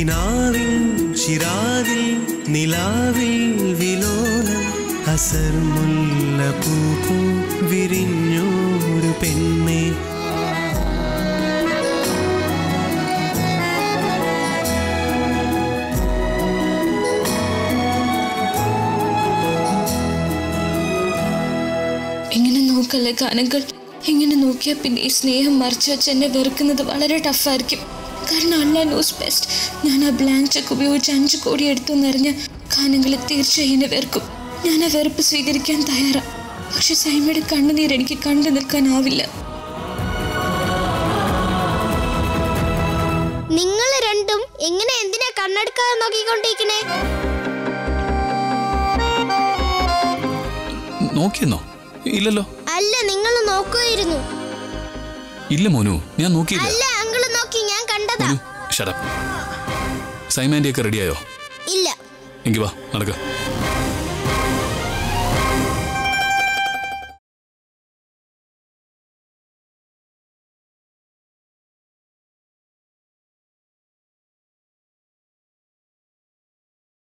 കിനാവിൻ ശിരാവിൽ നിലാവിൽ വിലോലം അസർ മുല്ല പൂപ്പൂ വിരിഞ്ഞോരു പെണ്ണെ ഇങ്ങനെ നോക്കല്ലേ ഗാനങ്ങൾ ഇങ്ങനെ നോക്കിയാൽ പിന്നെ ഈ സ്നേഹം മറിച്ച് വെച്ച് എന്നെ വെറുക്കുന്നത് വളരെ ടഫായിരിക്കും കാരണം അല്ല ന്യൂസ് ബെസ്റ്റ് ഞാൻ ആ ബ്ലാങ്ക് ചെക്ക് ഉപയോഗിച്ച് അഞ്ച് കോടി എടുത്തു എന്നറിഞ്ഞ ഗാനങ്ങൾ തീർച്ചയായും എന്നെ വെറുക്കും ഞാൻ ആ വെറുപ്പ് സ്വീകരിക്കാൻ തയ്യാറാ പക്ഷെ സൈമയുടെ കണ്ണുനീർ എനിക്ക് കണ്ടു നിൽക്കാനാവില്ല നിങ്ങൾ രണ്ടും ഇങ്ങനെ എന്തിനാ കണ്ണെടുക്കാതെ നോക്കിക്കൊണ്ടിരിക്കണേ നോക്കിയെന്നോ ഇല്ലല്ലോ അല്ല നിങ്ങൾ നോക്കുമായിരുന്നു ഇല്ല മോനു ഞാൻ നോക്കിയില്ല അല്ല അങ്കിള് നോക്കി ഞാൻ കണ്ടതാ മോനു ഷടപ്പ് സൈമാൻ്റെ ഒക്കെ റെഡിയായോ ഇല്ല എങ്കി വാ നടക്ക